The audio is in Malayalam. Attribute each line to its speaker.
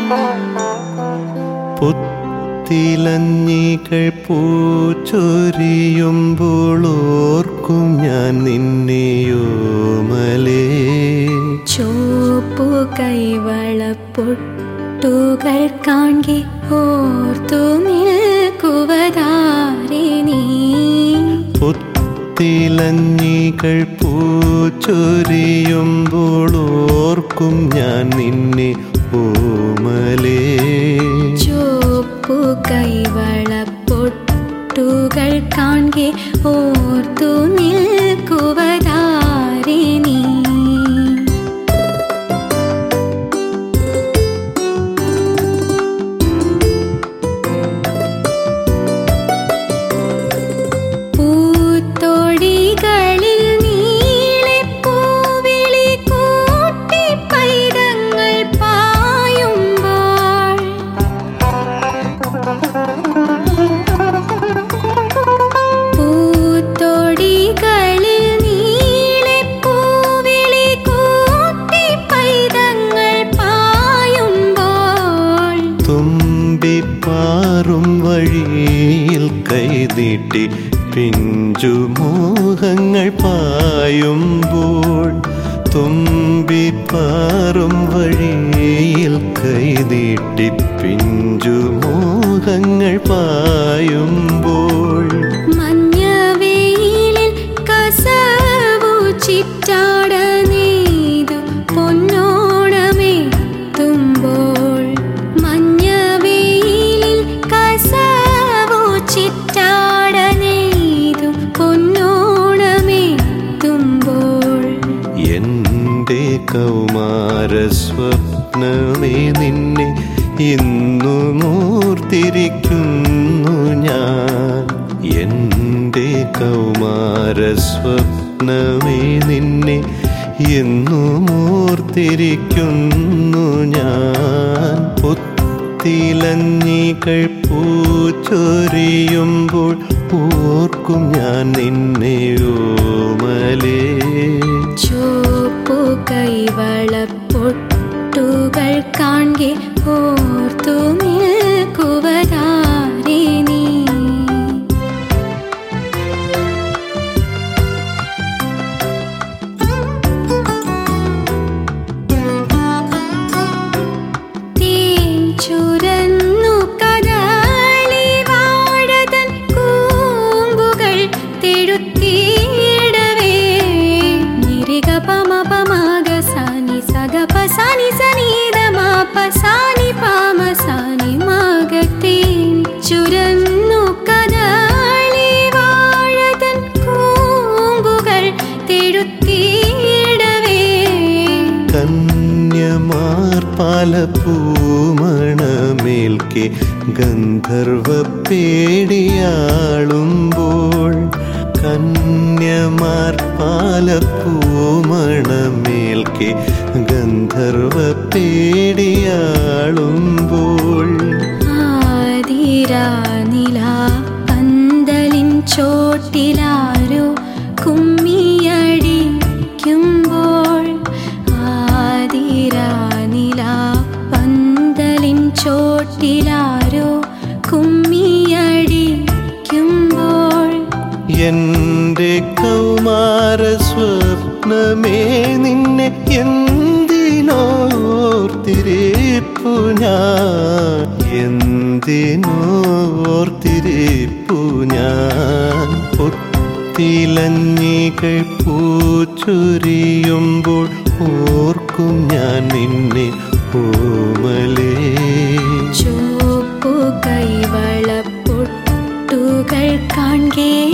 Speaker 1: പുത്തിലഞ്ഞികൾ പൂച്ചൊരിയുമ്പോൾ ഓർക്കും ഞാൻ നിന്നെയോമലേ
Speaker 2: ചോപ്പു കൈവളപ്പൊട്ടുകൾ കാൺകെ ഓർത്തു നിൽക്കുവതാരെ നീ
Speaker 1: പുത്തിലഞ്ഞികൾ പൂച്ചൊരിയുമ്പോൾ ഓർക്കും ഞാൻ നിന്നെ ഓമലേ
Speaker 2: ചോപ്പു കൈവളപ്പൊട്ടുകൾ കാൺകെ ഓർത്തു നിൽക്കുവതാരെ നീ പൂത്തോടികളിൽ നീളെ പൂവിളി കൂട്ടി പൈതങ്ങൾ പായുമ്പോൾ പൂത്തോടികളിൽ നീളെ പൂവിളി കൂട്ടി പൈതങ്ങൾ പായുമ്പോൾ
Speaker 1: തുമ്പിപ്പാറും വഴിയിൽ കൈനീട്ടി പിഞ്ചുമോഹങ്ങൾ പായുമ്പോൾ തുമ്പിപ്പാറും വഴിയിൽ കൈനീട്ടി പിഞ്ചുമോഹങ്ങൾ പായുമ്പോൾ
Speaker 2: മഞ്ഞവെയിലിൽ കസവു ചിറ്റാട നെയ്തു പൊന്നോണമെത്തുമ്പോൾ മഞ്ഞവെയിലിൽ കസവു ചിറ്റാട നെയ്തു പൊന്നോണമെത്തുമ്പോൾ
Speaker 1: എൻ്റെ കൗമാര സ്വപ്നമേ നിന്നെ ഇന്നു മൂർത്തിരിക്കുന്നു ഞാൻ എൻ്റെ കൗമാര സ്വപ്നമേ നിന്നെ എന്നു മൂർത്തിരിക്കുന്നു ഞാൻ പുത്തിലഞ്ഞികൾ പൂച്ചൊരിയുമ്പോൾ ഓർക്കും ഞാൻ നിന്നെ ഓമലേ
Speaker 2: ചോപ്പു കൈവളപ്പൊട്ടുകൾ കാൺകെ ഓർത്തു നിൽക്കുവതാരെ നീ തേൻ ചുരന്നു കദളി വാഴതൻ കൂമ്പുകൾ തെടുത്തിടവേ നിരിക പമ പമഗ സനി സഗ പസനി സനീത മാപ സാനി പാമ സാനി മകത്തേൻ ചുരന്നു കദളി വാഴതൻ കൂമ്പുകൾ തെടുത്തിടവേ
Speaker 1: കന്യമാർ പാലപ്പൂമണമേൽക്കെ ഗന്ധർവ പേടിയാളുമ്പോൾ കന്യമാർ പാലപ്പൂമണമേൽക്കെ ഗന്ധർവ പേടിയാളുമ്പോൾ
Speaker 2: ആതിരാനില പന്തലിൻ ചോട്ടിലാരോ കുമ്മിയടിക്കുമ്പോൾ ആതിരാനില പന്തലിൻ ചോട്ടിലാരോ കുമ്മിയടിക്കുമ്പോൾ
Speaker 1: എന്റെ കൗമാര സ്വപ്നമേ നിന്നെ എന്തിനോർത്തിരിപ്പു ഞാൻ എന്തിനോർത്തിരിപ്പു ഞാൻ പൊത്തിലഞ്ഞികൾ പൂച്ചൊരിയുമ്പോൾ ഓർക്കും ഞാൻ നിന്നെ ഓമലേ
Speaker 2: ചോപ്പു കൈവളപ്പൊട്ടുകൾ കാൺകേ